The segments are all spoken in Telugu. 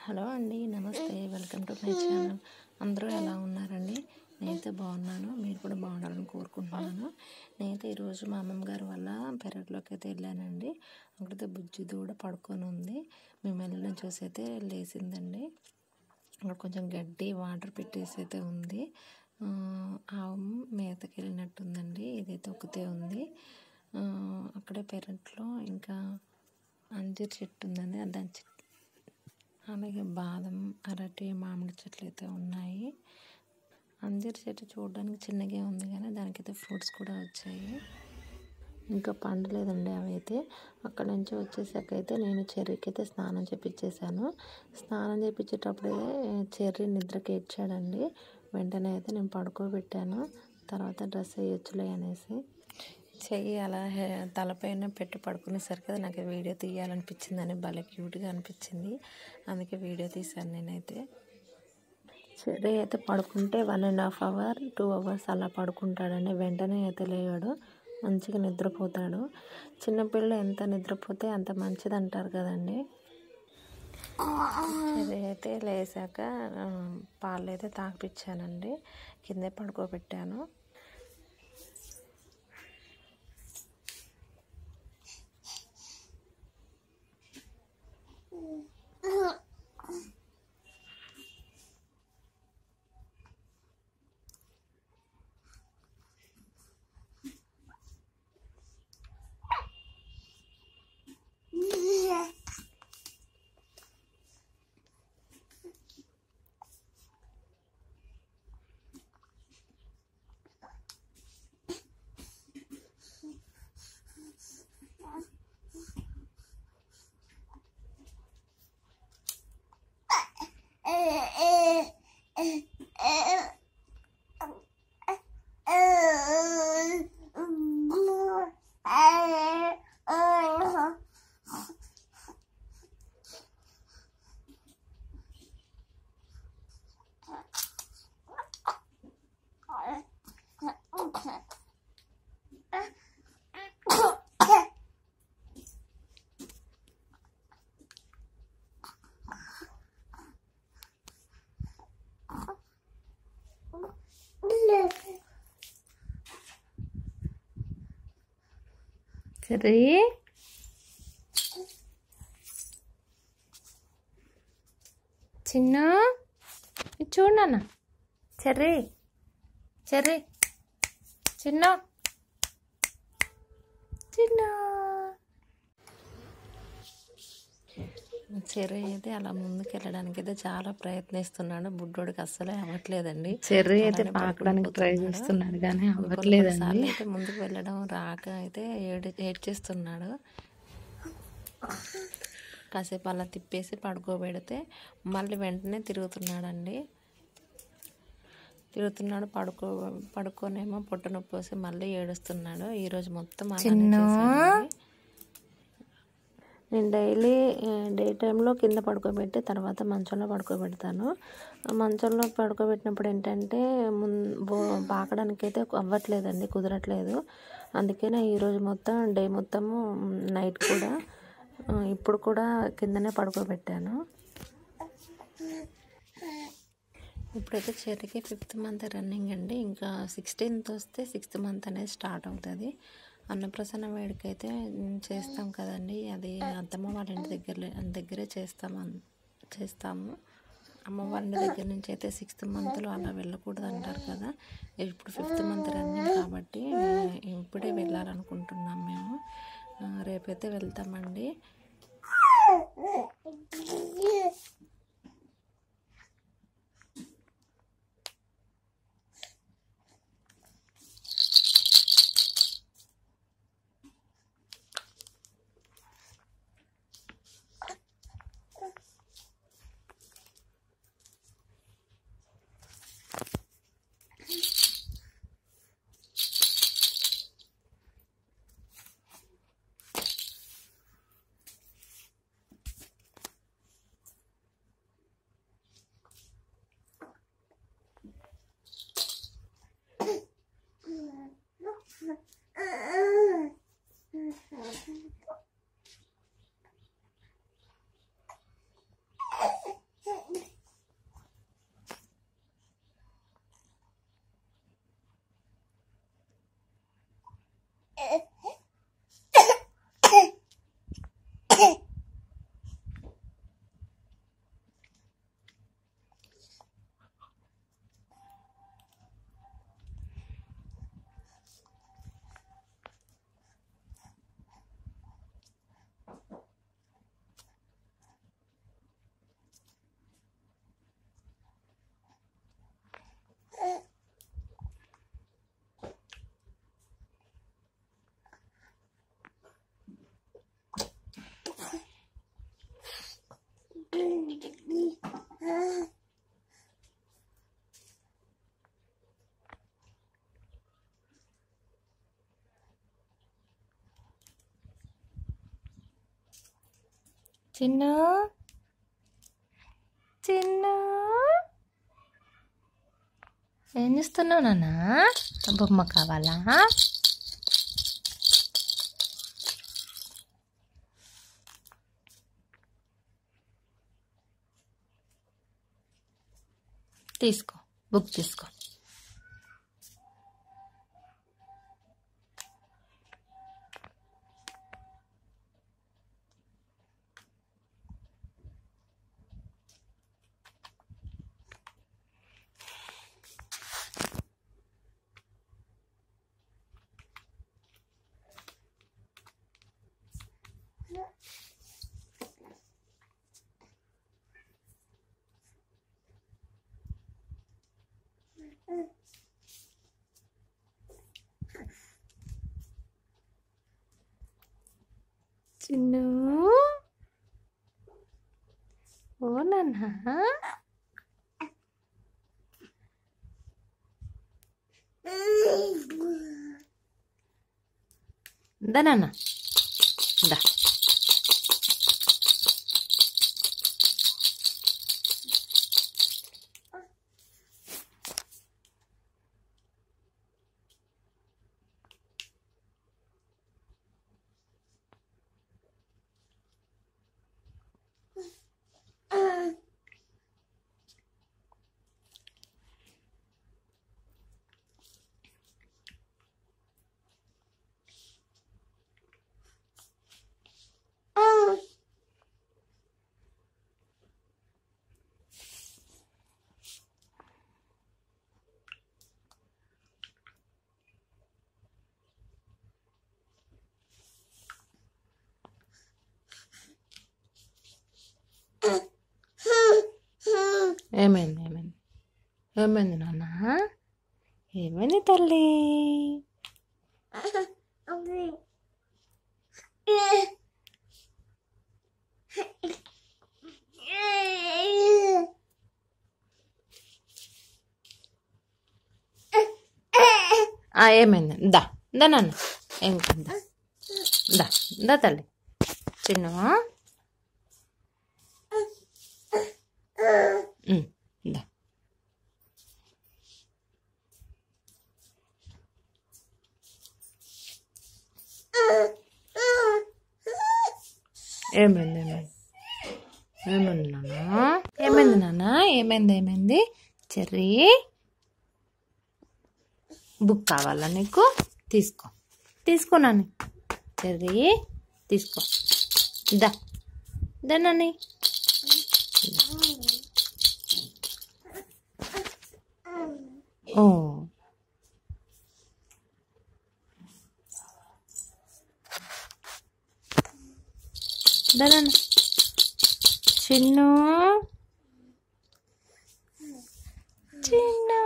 హలో అండి నమస్తే వెల్కమ్ టు మై ఛానల్ అందరూ ఎలా ఉన్నారండి నేనైతే బాగున్నాను మీరు కూడా బాగుండాలని కోరుకుంటున్నాను నేనైతే ఈరోజు మా అమ్మమ్మ గారి వల్ల పెరట్లోకి అయితే వెళ్ళానండి అక్కడైతే బుజ్జి దూడ పడుకొని ఉంది మేము వెళ్ళడం చూసి అయితే లేచిందండి అక్కడ కొంచెం గడ్డి వాటర్ పెట్టేసి అయితే ఉంది ఆ, ఆవు మేతకి వెళ్ళినట్టుందండి ఇదైతే ఒకతే ఉంది ఆ, అక్కడే పెరట్లో ఇంకా అంజీర్ చెట్టు ఉందండి ఆ దాని చెట్టు అలాగే బాదం అరటి మామిడి చెట్లు అయితే ఉన్నాయి అంజీర్ చెట్టు చూడడానికి చిన్నగా ఉంది కానీ దానికైతే ఫ్రూట్స్ కూడా వచ్చాయి ఇంకా పండలేదండి అవి అయితే అక్కడ నుంచి వచ్చేసాక అయితే నేను చెర్రీకి అయితే స్నానం చేపించేశాను స్నానం చేపించేటప్పుడే చెర్రీ నిద్రకి ఇచ్చాడండి వెంటనే అయితే నేను పడుకోబెట్టాను తర్వాత డ్రెస్ వేయొచ్చులే అనేసి చెయ్యి అలా హే తలపైన పెట్టి పడుకునేసరికి అది నాకు వీడియో తీయాలనిపించిందని భలే క్యూట్గా అనిపించింది అందుకే వీడియో తీశాను నేనైతే సరే అయితే పడుకుంటే one and half hour two hours అలా పడుకుంటాడండి వెంటనే అయితే లేవాడు మంచిగా నిద్రపోతాడు చిన్నపిల్లలు ఎంత నిద్రపోతే అంత మంచిది అంటారు కదండి సరే అయితే లేసాక ఆ, పాలు అయితే తాగిపించానండి కిందే పడుకోబెట్టాను సరే చిన్న ఇది చూడు నాన్న చెర్రీ చెర్రీ చిన్న చిన్న చెర్రీ అయితే అలా ముందుకు వెళ్ళడానికి అయితే చాలా ప్రయత్నిస్తున్నాడు బుడ్డోడికి అస్సలే అవ్వట్లేదండి చెర్రీ అయితే అలానే పాకడానికి ట్రై పడుకుండిపోతున్నాడు. చేస్తున్నాడు కానీ కొన్ని అవ్వట్లేదండి కొన్నిసార్లు అయితే ముందుకు వెళ్ళడం రాక అయితే ఏడు ఏడ్చేస్తున్నాడు కాసేపు అలా తిప్పేసి పడుకోబెడితే మళ్ళీ వెంటనే తిరుగుతున్నాడండి తిరుగుతున్నాడు పడుకో పడుకోనేమో పొట్ట నొప్పి వస్తే మళ్ళీ ఏడుస్తున్నాడు ఈరోజు మొత్తం అలానే చేశానండి. నేను డైలీ డే టైంలో కింద పడుకోబెట్టి తర్వాత మంచంలో పడుకోబెడతాను ఆ మంచంలో పడుకోబెట్టినప్పుడు ఏంటంటే ముం బో పాకడానికి అయితే అవ్వట్లేదండి కుదరట్లేదు అందుకనే ఈరోజు మొత్తం డే మొత్తము నైట్ కూడా ఆ, ఇప్పుడు కూడా కిందనే పడుకోబెట్టాను ఇప్పుడైతే చెర్రీకి ఫిఫ్త్ మంత్ రన్నింగ్ అండి ఇంకా సిక్స్టీన్త్ వస్తే సిక్స్త్ మంత్ అనేది స్టార్ట్ అవుతుంది అన్నప్రసన్న వేడుక అయితే ఉమ్, చేస్తాం కదండి అది అత్తమ్మ వాళ్ళ ఇంటి దగ్గర దగ్గరే చేస్తాం అన్- చేస్తాము అమ్మ వాళ్ళ ఇంటి దగ్గర నుంచి అయితే సిక్స్త్ మంత్లో అలా వెళ్ళకూడదు అంటారు కదా ఇప్పుడు ఫిఫ్త్ మంత్ రన్నింగ్ కాబట్టి ఇప్పుడే వెళ్ళాలనుకుంటున్నాం మేము ఆ, రేపైతే వెళ్తామండి చిన్న చిన్న ఏం చేస్తున్నావు నాన్న బొమ్మ కావాలా తీసుకో బుక్ తీసుకో చిన్ను ఓ నాన్న దా నాన్న దా ఏమైంది ఏమైంది ఏమైంది నాన్న ఏమైంది తల్లి ఆ, ఏమైంది దా దా నాన్న ఏం కాదు దా. దా దా తల్లి చిన్న దా ఏమైంది ఏమైంది ఏమైంది నాన్న ఏమైంది నాన్న ఏమైంది ఏమైంది చెర్రీ బుక్ కావాలా నీకు తీసుకో తీసుకో నాని చెర్రీ తీసుకో దా దా నాని ఓ దా నాన్న చిన్ను చిన్ను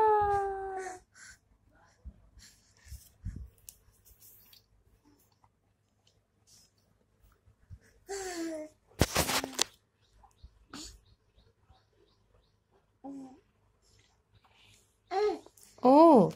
ఓ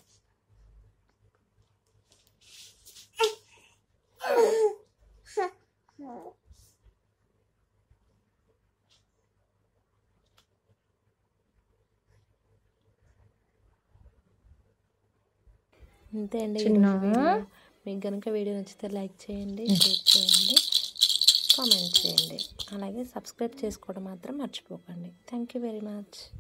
అంతే అండి చిన్న. ఈరోజు వీడియో. మీకు కనుక వీడియో నచ్చితే లైక్ చేయండి షేర్ చేయండి కామెంట్ చేయండి అలాగే సబ్స్క్రైబ్ చేసుకోవడం మాత్రం మర్చిపోకండి థ్యాంక్ యూ వెరీ మచ్